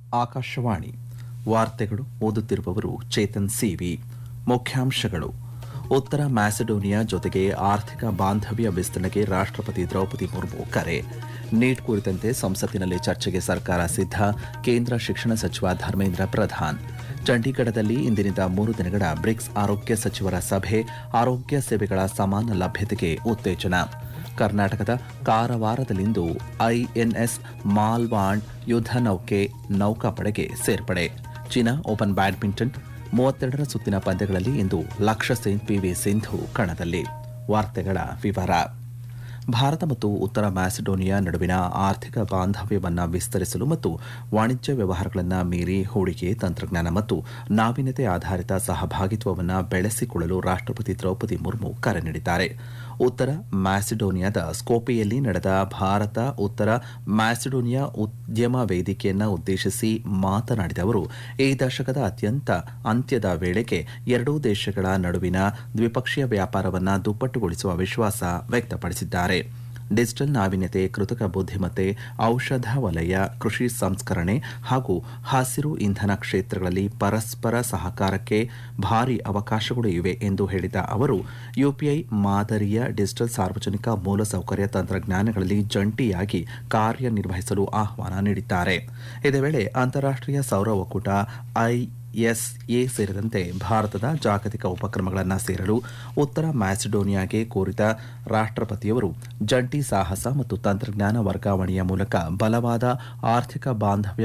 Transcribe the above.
ಆಕಾಶವಾಣಿ ವಾರ್ತೆಗಳು ಓದುತ್ತಿರುವವರು ಚೇತನ್ ಸಿವಿ ಮುಖ್ಯಾಂಶಗಳು ಉತ್ತರ ಮ್ಯಾಸಿಡೋನಿಯಾ ಜೊತೆಗೆ ಆರ್ಥಿಕ ಬಾಂಧವ್ಯ ವಿಸ್ತರಣೆಗೆ ರಾಷ್ಟ್ರಪತಿ ದ್ರೌಪದಿ ಮುರ್ಮು ಕರೆ ನೀಟ್ ಕುರಿತಂತೆ ಸಂಸತ್ತಿನಲ್ಲಿ ಚರ್ಚೆಗೆ ಸರ್ಕಾರ ಸಿದ್ಧ ಕೇಂದ್ರ ಶಿಕ್ಷಣ ಸಚಿವ ಧರ್ಮೇಂದ್ರ ಪ್ರಧಾನ್ ಚಂಡೀಗಢದಲ್ಲಿ ಇಂದಿನಿಂದ ಮೂರು ದಿನಗಳ ಬ್ರಿಕ್ಸ್ ಆರೋಗ್ಯ ಸಚಿವರ ಸಭೆ ಆರೋಗ್ಯ ಸೇವೆಗಳ ಸಮಾನ ಲಭ್ಯತೆಗೆ ಉತ್ತೇಜನ ಕರ್ನಾಟಕದ ಕಾರವಾರದಲ್ಲಿಂದು ಐಎನ್ಎಸ್ ಮಾಲ್ವಾಂಡ್ ಯುದ್ಧ ನೌಕೆ ನೌಕಾಪಡೆಗೆ ಸೇರ್ಪಡೆ ಚೀನಾ ಓಪನ್ ಬ್ಯಾಡ್ಮಿಂಟನ್ ಮೂವತ್ತೆರಡರ ಸುತ್ತಿನ ಪಂದ್ಯಗಳಲ್ಲಿ ಇಂದು ಲಕ್ಷ್ಯ ಸೇನ್ ಪಿವಿ ಸಿಂಧು ಕಣದಲ್ಲಿ ವಾರ್ತೆಗಳ ವಿವರ ಭಾರತ ಮತ್ತು ಉತ್ತರ ಮ್ಯಾಸಿಡೋನಿಯಾ ನಡುವಿನ ಆರ್ಥಿಕ ಬಾಂಧವ್ಯವನ್ನು ವಿಸ್ತರಿಸಲು ಮತ್ತು ವಾಣಿಜ್ಯ ವ್ಯವಹಾರಗಳನ್ನು ಮೀರಿ ಹೂಡಿಕೆ ತಂತ್ರಜ್ಞಾನ ಮತ್ತು ನಾವೀನ್ಯತೆ ಆಧಾರಿತ ಸಹಭಾಗಿತ್ವವನ್ನು ಬೆಳೆಸಿಕೊಳ್ಳಲು ರಾಷ್ಟ್ರಪತಿ ದ್ರೌಪದಿ ಮುರ್ಮು ಕರೆ ನೀಡಿದ್ದಾರೆ ಉತ್ತರ ಮ್ಯಾಸಿಡೋನಿಯಾದ ಸ್ಕೋಪಿಯಲ್ಲಿ ನಡೆದ ಭಾರತ ಉತ್ತರ ಮ್ಯಾಸಿಡೋನಿಯಾ ಉದ್ಯಮ ವೇದಿಕೆಯನ್ನು ಉದ್ದೇಶಿಸಿ ಮಾತನಾಡಿದ ಅವರು ಈ ದಶಕದ ಅತ್ಯಂತ ಅಂತ್ಯದ ವೇಳೆಗೆ ಎರಡೂ ದೇಶಗಳ ನಡುವಿನ ದ್ವಿಪಕ್ಷೀಯ ವ್ಯಾಪಾರವನ್ನು ದುಪ್ಪಟ್ಟುಗೊಳಿಸುವ ವಿಶ್ವಾಸ ವ್ಯಕ್ತಪಡಿಸಿದ್ದಾರೆ ಡಿಜಿಟಲ್ ನಾವೀನ್ಯತೆ ಕೃತಕ ಬುದ್ಧಿಮತ್ತೆ ಔಷಧ ವಲಯ ಕೃಷಿ ಸಂಸ್ಕರಣೆ ಹಾಗೂ ಹಸಿರು ಇಂಧನ ಕ್ಷೇತ್ರಗಳಲ್ಲಿ ಪರಸ್ಪರ ಸಹಕಾರಕ್ಕೆ ಭಾರಿ ಅವಕಾಶಗಳು ಇವೆ ಎಂದು ಹೇಳಿದ ಅವರು ಯುಪಿಐ ಮಾದರಿಯ ಡಿಜಿಟಲ್ ಸಾರ್ವಜನಿಕ ಮೂಲಸೌಕರ್ಯ ತಂತ್ರಜ್ಞಾನಗಳಲ್ಲಿ ಜಂಟಿಯಾಗಿ ಕಾರ್ಯನಿರ್ವಹಿಸಲು ಆಹ್ವಾನ ನೀಡಿದ್ದಾರೆ ಇದೇ ವೇಳೆ ಅಂತಾರಾಷ್ಟೀಯ ಸೌರ ಒಕ್ಕೂಟ ಐ ಎಸ್ಎ ಸೇರಿದಂತೆ ಭಾರತದ ಜಾಗತಿಕ ಉಪಕ್ರಮಗಳನ್ನು ಸೇರಲು ಉತ್ತರ ಮ್ಯಾಸಿಡೋನಿಯಾಗೆ ಕೋರಿದ ರಾಷ್ಟ್ರಪತಿಯವರು ಜಂಟಿ ಸಾಹಸ ಮತ್ತು ತಂತ್ರಜ್ಞಾನ ವರ್ಗಾವಣೆಯ ಮೂಲಕ ಬಲವಾದ ಆರ್ಥಿಕ ಬಾಂಧವ್ಯ